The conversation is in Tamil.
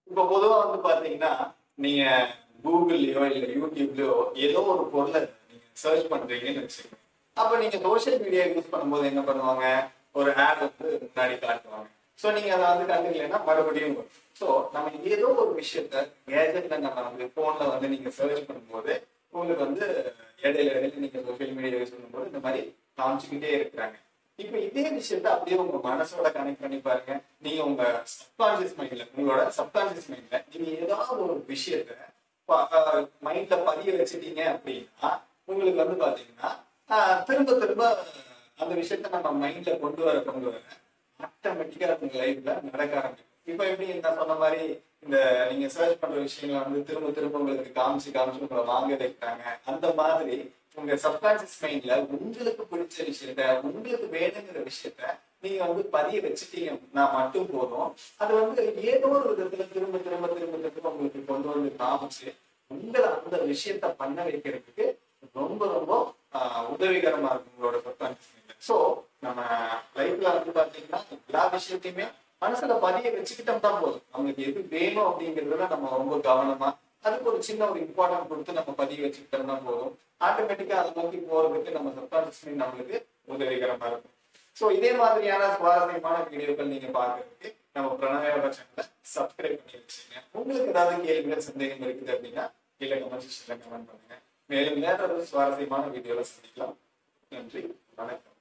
இப்ப பொதுவா வந்து பாத்தீங்கன்னா நீங்க கூகுள்லயோ இல்ல யூடியூப்லயோ ஏதோ ஒரு பொருளை நீங்க சர்ச் பண்றீங்கன்னு வச்சுக்கோங்க அப்ப நீங்க சோஷியல் மீடியா யூஸ் பண்ணும்போது என்ன பண்ணுவாங்க ஒரு ஆட் வந்து முன்னாடி காட்டுவாங்க சோ நீங்க அதை வந்து கண்டுக்கலைன்னா மறுபடியும் வரும் சோ நம்ம ஏதோ ஒரு விஷயத்த கேஜெட்ல நம்ம வந்து போன்ல வந்து நீங்க சர்ச் பண்ணும்போது உங்களுக்கு வந்து இடையில இடையில நீங்க சோஷியல் மீடியா யூஸ் பண்ணும்போது இந்த மாதிரி காமிச்சுக்கிட்டே இருக்கிறாங்க இப்ப இதே விஷயத்த அப்படியே உங்க மனசோட கனெக்ட் பண்ணி பாருங்க நீங்க உங்க சப்கான்சியஸ் மைண்ட்ல உங்களோட சப்கான்சியஸ் மைண்ட்ல நீங்க ஏதாவது ஒரு விஷயத்த மைண்ட்ல பதிய வச்சுட்டீங்க அப்படின்னா உங்களுக்கு வந்து பாத்தீங்கன்னா ஆஹ், திரும்ப திரும்ப அந்த விஷயத்த நம்ம மைண்ட்ல கொண்டு வர கொண்டு வர ஆட்டோமேட்டிக்கா உங்க லைஃப்ல நடக்க ஆரம்பிக்கும் இப்ப எப்படி நான் சொன்ன மாதிரி இந்த நீங்க சர்ச் பண்ற விஷயங்களை வந்து திரும்ப திரும்ப உங்களுக்கு காமிச்சு காமிச்சு உங்களை வாங்க வைக்கிறாங்க அந்த மாதிரி உங்க சப்கான்சியஸ் மைண்ட்ல உங்களுக்கு பிடிச்ச விஷயத்த உங்களுக்கு வேணுங்கிற விஷயத்த நீங்க வந்து பதிய வச்சுட்டீங்கன்னா மட்டும் போதும் அது வந்து ஏதோ ஒரு விதத்துல திரும்ப திரும்ப திரும்ப திரும்ப உங்களுக்கு கொண்டு வந்து காமிச்சு உங்களை அந்த விஷயத்த பண்ண வைக்கிறதுக்கு ரொம்ப ரொம்ப ஆஹ், உதவிகரமா இருக்கும் உங்களோட சப்கான்சியஸ் மைண்ட்ல சோ நம்ம லைஃப்ல வந்து பாத்தீங்கன்னா எல்லா விஷயத்தையுமே மனசுல பதிய வச்சுக்கிட்டோம் தான் போதும் நமக்கு எது வேணும் அப்படிங்கறதுல நம்ம ரொம்ப கவனமா அதுக்கு ஒரு சின்ன ஒரு இம்பார்ட்டன்ட் கொடுத்து நம்ம பதிய வச்சுக்கிட்டோம்னா போதும் ஆட்டோமேட்டிக்கா அதை நோக்கி போறதுக்கு நம்ம சப்கான்சியஸ் மைண்ட் நம்மளுக்கு உதவிகரமா இருக்கும் சோ இதே மாதிரியான சுவாரஸ்யமான வீடியோக்கள் நீங்க பாக்குறதுக்கு நம்ம பிரணயோட சேனலை சப்ஸ்கிரைப் பண்ணி வச்சுங்க உங்களுக்கு ஏதாவது கேள்விகள் சந்தேகம் இருக்குது அப்படின்னா கீழே கமெண்ட் செக்ஷன்ல கமெண்ட் பண்ணுங்க மேலும் வேற ஒரு சுவாரஸ்யமான வீடியோல சந்திக்கலாம் நன்றி வணக்கம்